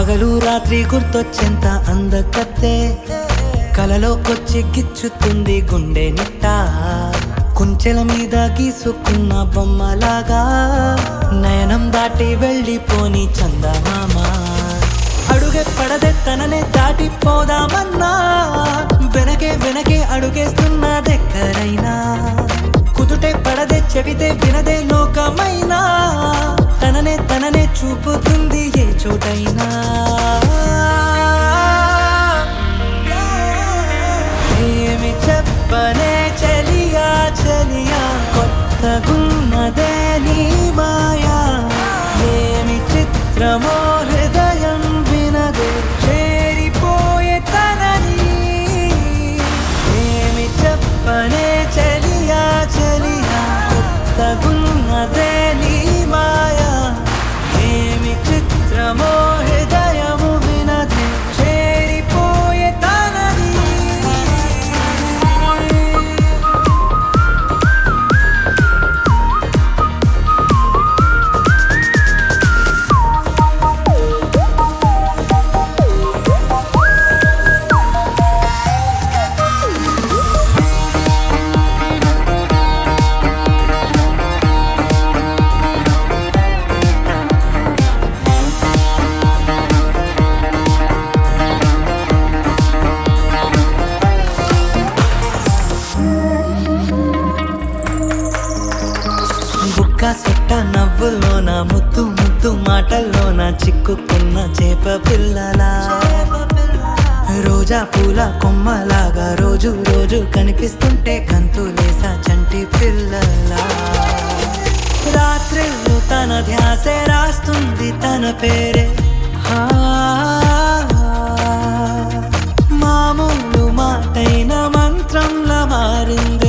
పగలు రాత్రి గుర్తొచ్చేంత అందకత్తే కలలోకొచ్చి గిచ్చుతుంది గుండె నిట్ట కుంచెల మీద గీసుకున్న బొమ్మలాగా నయనం దాటి వెళ్ళిపోని చందమామ అడుగే పడదే తననే దాటిపోదామన్నా వెనకే వెనకే అడుగేస్తున్న దగ్గరైనా కుదుటే పడదే చెబితే వినదే లోకమైనా తననే తననే చూపుతుంది ఏ చోటైనా ఏమి చెప్పనే చలియా చలియా కొత్తగున్నదే నీ మాయా ఏమి చిత్రమో హృదయం వినదే చేరిపోయే తనని ఏమి చెప్పనే చలియా చలియా కొత్తగున్నదే నీ మాయా ఏమి చిత్రమో హృదయము వినదే చేరిపోయే తనని బుక్క సొట్ట నవ్వుల్లోన ముద్దు ముద్దు మాటల్లోన చిక్కుకున్న చేప పిల్లలా రోజా పూల కొమ్మలాగా రోజు రోజు కనిపిస్తుంటే కంతులేసా చంటి పిల్లలా రాత్రిళ్ళు తన ధ్యాసే రాస్తుంది తన పేరే హా, మామూలు మాటైన మంత్రంలా మారిందే